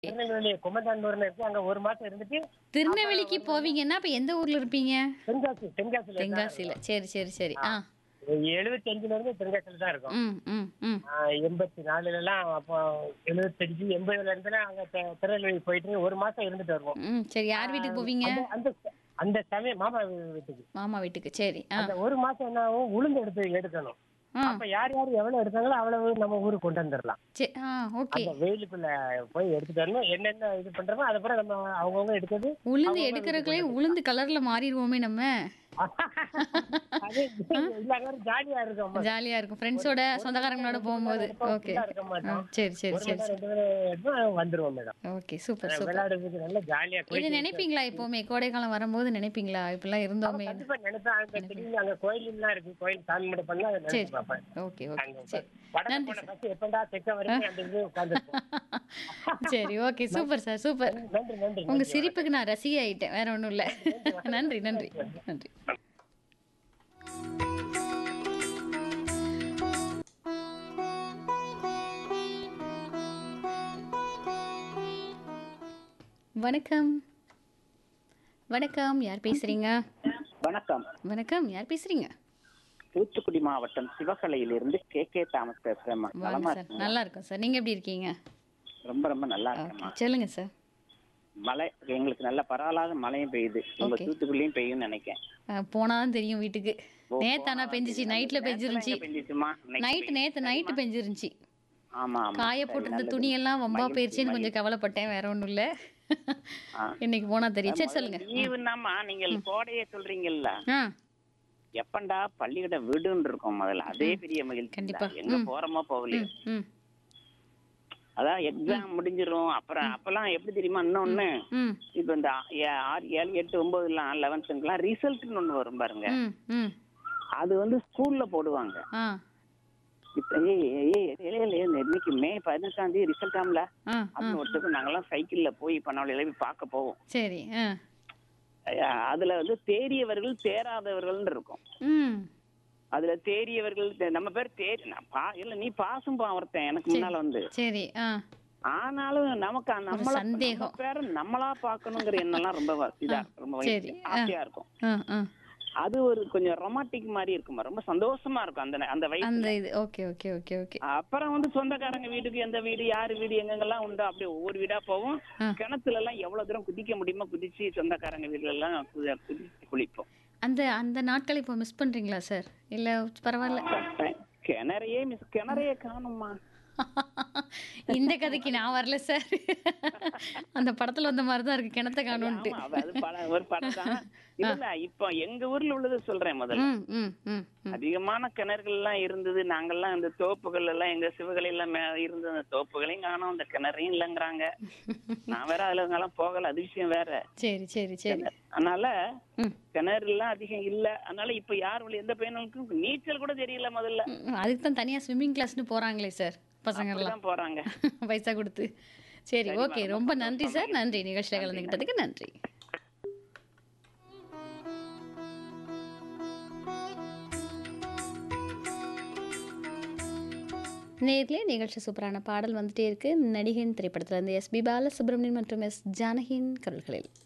திருநெல்வேலி குமந்தாண்டூர்னு இருக்கு அங்க ஒரு மாசம் இருந்துட்டு திருநெல்வேலிக்கு போவீங்கன்னா அப்ப எந்த ஊர்ல இருப்பீங்க தென்காசி தென்காசியில தென்காசியில சரி சரி சரி ஆ எழுபத்தஞ்சுல இருந்து தென்காசியில தான் இருக்கும் ம் ம் ம் ஆஹ் எண்பத்தி நாலுல எல்லாம் அப்போ எழுபத்தஞ்சு எண்பதுல இருந்து அங்க தெ- திருநெல்வேலி போயிட்டு ஒரு மாசம் இருந்துட்டு வருவோம் ம் சரி யார் வீட்டுக்கு போவீங்க அந்த- அந்த அந்த சமயம் மாமா வீட்டுக்கு மாமா வீட்டுக்கு சரி ஆ அந்த ஒரு மாசம் என்ன ஆகும் உளுந்து எடுத்து எடுக்கணும் ஆ அப்ப யார் யார் எவ்வளவு எடுத்தாங்களோ அவ்வளவு நம்ம ஊருக்கு கொண்டு வந்துடலாம் சரி ஆ ஓகே அந்த வெயிலுக்குள்ள போய் எடுத்துட்டு வரணும் என்னென்ன இது பண்றோமோ அதுக்கப்புறம் நம்ம அவங்கவுங்க எடுக்கிறது உளுந்து எடுக்கிறதுக்குள்ளே உளுந்து கலர்ல மாறிடுவோமே நம்ம அது இல்லாத ஜாலியா இருக்கும் ஜாலியா இருக்கும் ஃப்ரெண்ட்ஸோட சொந்தக்காரங்களோட போகும்போது ஓகே இருக்க மாட்டோம் சரி சரி ஒரு சரி மணி நேரம் ரெண்டு மணி நேரம் எடுத்தா வந்துருவோம் மேடம் ஓகே சூப்பர் சூப்பர் விளையாடுறதுக்கு நல்ல ஜாலியா இது நினைப்பீங்களா இப்போவுமே கோடை காலம் வரும்போது நினைப்பீங்களா இப்பெல்லாம் இருந்தோமே கண்டிப்பா நினைப்பேன் அங்க திடீர்னு அங்க கோயில் எல்லாம் இருக்கு கோயில் சாமி மட்டும் பண்ணா அதை சரி நினைச்சு பார்ப்பேன் ஓகே ஓகே அங்க சரி வடக்கு போன பஸ் எப்பண்டா தெக்க வரைக்கும் அந்த இது உட்காந்துருப்போம் சரி ஓகே சூப்பர் சார் சூப்பர் நன்றி நன்றி உங்க சிரிப்புக்கு நான் ரசிகை ஆயிட்டேன் வேற ஒண்ணும் இல்ல நன்றி நன்றி நன்றி வணக்கம் வணக்கம் யார் பேசுறீங்க வணக்கம் வணக்கம் யார் பேசுறீங்க தூத்துக்குடி மாவட்டம் சிவகலையிலிருந்து கே கே தாமஸ் பேசுறேன் வாங்க நலமா சார் இருக்குங்க நல்லா இருக்கும் சார் நீங்க எப்படி இருக்கீங்க ரொம்ப ரொம்ப நல்லா ஓகே இருக்கேம்மா சொல்லுங்க சார் மழை எங்களுக்கு நல்ல பரவாயில்லாத மழையும் பெய்யுது உங்க Okay. தூத்துக்குடியும் பெய்யும்னு நினைக்கிறேன் அஹ், போனாதான் தெரியும் வீட்டுக்கு நேத்தானா பெஞ்சிச்சு நைட்ல பெஞ்சிருந்துச்சு பெஞ்சிச்சுமா நைட் நேத்து நைட்டு பெஞ்சிருந்துச்சு ஆமா ஆமா காய சரி, போட்டிருந்த நல்லது. துணி எல்லாம் வம்பா மகிழ்ச்சி, போயிருச்சுன்னு கொஞ்சம் கவலைப்பட்டேன் வேற ஒண்ணும் இல்ல ஆ. இன்னைக்கு போனா தெரியும் சரி சொல்லுங்க லீவுன்னாமா நீங்கள் கோடையை சொல்றீங்கல்ல ஆ எப்பண்டா பள்ளிக்கூடம் விடுன்னு இருக்கும் முதல்ல அதே பெரிய மகிழ்ச்சி கண்டிப்பா. தான். எங்க ம். போறோமோ போகலையோ ம் ம் அதான் எக்ஸாம் முடிஞ்சிரும் அப்புறம் அப்பெல்லாம் எப்படி தெரியுமா இன்னொன்னு ம் இப்ப இந்த ஆ- ஆறு ஏழு எட்டு ஒன்பதுலாம் லெவன்த்துக்கெல்லாம் ரிசல்ட்னு ஒண்ணு வரும் பாருங்க ம் ம் அது வந்து ஸ்கூல்ல போடுவாங்க ஆ இப்ப ஏய் ஏய் ஏய், ஏய், ஏய், இன்னைக்கு மே பதினெட்டாம் தேதி ரிசல்ட் ஆம்ல ஆ ஆ அப்படின்னு ஒருத்தருக்கு நாங்கெல்லாம் சைக்கிள்ல போய் பண்ணவளையில போய் பார்க்க போவோம் சரி ஆ அஹ் அதுல வந்து தேறியவர்கள் தேராதவர்கள் இருக்கும் ம் அதுல தேறியவர்கள் தே- நம்ம பேர் தேறி நான் பா இல்ல நீ பாசும் பா ஒருத்தன் எனக்கு முன்னால வந்து சரி ஆ ஆனாலும் நமக்கு நம்மள சந்தேகம். நம்ம பேரை நம்மளா பாக்கணுங்கிற எண்ணம்லாம் ரொம்ப வ- இதா இருக்கும், ரொம்ப சரி, ஆ. ஆசையா இருக்கும் ஆ ஆ அது ஒரு கொஞ்சம் ரொமாட்டிக் மாதிரி இருக்குமா ரொம்ப சந்தோஷமா இருக்கும் அந்த நே- அந்த வயசு அந்த இது ஓகே ஓகே ஓகே ஓகே அப்புறம் வந்து சொந்தக்காரங்க வீட்டுக்கு எந்த வீடு யாரு வீடு எங்கெங்கெல்லாம் உண்டோ அப்படியே ஒவ்வொரு வீடா போவோம் ஆ. கிணத்துல எல்லாம் எவ்வளவு தூரம் குதிக்க முடியுமோ குதிச்சு சொந்தக்காரங்க வீட்டுல எல்லாம் கு- குதிச்சு குளிப்போம் அந்த அந்த நாட்களை இப்போ மிஸ் பண்றீங்களா சார் இல்ல பரவாயில்ல கிணறையே மிஸ் கிணறையே காணுமா இந்த கதைக்கு நான் வரல சார் அந்த படத்துல வந்த மாதிரி தான் இருக்கு கிணத்த காணும்ட்டு ஆமா, அது பட- ஒரு படம் தான் இல்ல இப்ப எங்க ஊர்ல உள்ளது சொல்றேன் முதல்ல ம் ம் ம் ம் அதிகமான கிணறுகள் எல்லாம் இருந்தது நாங்கெல்லாம் இந்த தோப்புகள் எல்லாம் எங்க சிவகளை எல்லாம் மே- இருந்த அந்த தோப்புகளையும் காணோம் அந்த கிணறையும் இல்லைங்கிறாங்க நான் வேற அதுல எல்லாம் போகல அது விஷயம் வேற சரி சரி சரி அதனால ம் கிணறு எல்லாம் அதிகம் இல்ல அதனால இப்ப யார் வழி எந்த பையனுக்கும் நீச்சல் கூட தெரியல முதல்ல ம், அதுக்கு தான் தனியா ஸ்விம்மிங் கிளாஸ்னு போறாங்களே சார் பசங்க எல்லாம் அப்படிதான் போறாங்க பைசா கொடுத்து சரி ஓகே ரொம்ப நன்றி சார் நன்றி நிகழ்ச்சியில் கலந்துக்கிட்டதுக்கு நன்றி நேர்லயே நிகழ்ச்சி சூப்பரான பாடல் வந்துட்டே இருக்கு நடிகையின் திரைப்படத்துல இருந்து எஸ் பி பாலசுப்ரமணியன் மற்றும் எஸ் ஜானகியின் குரல்களில்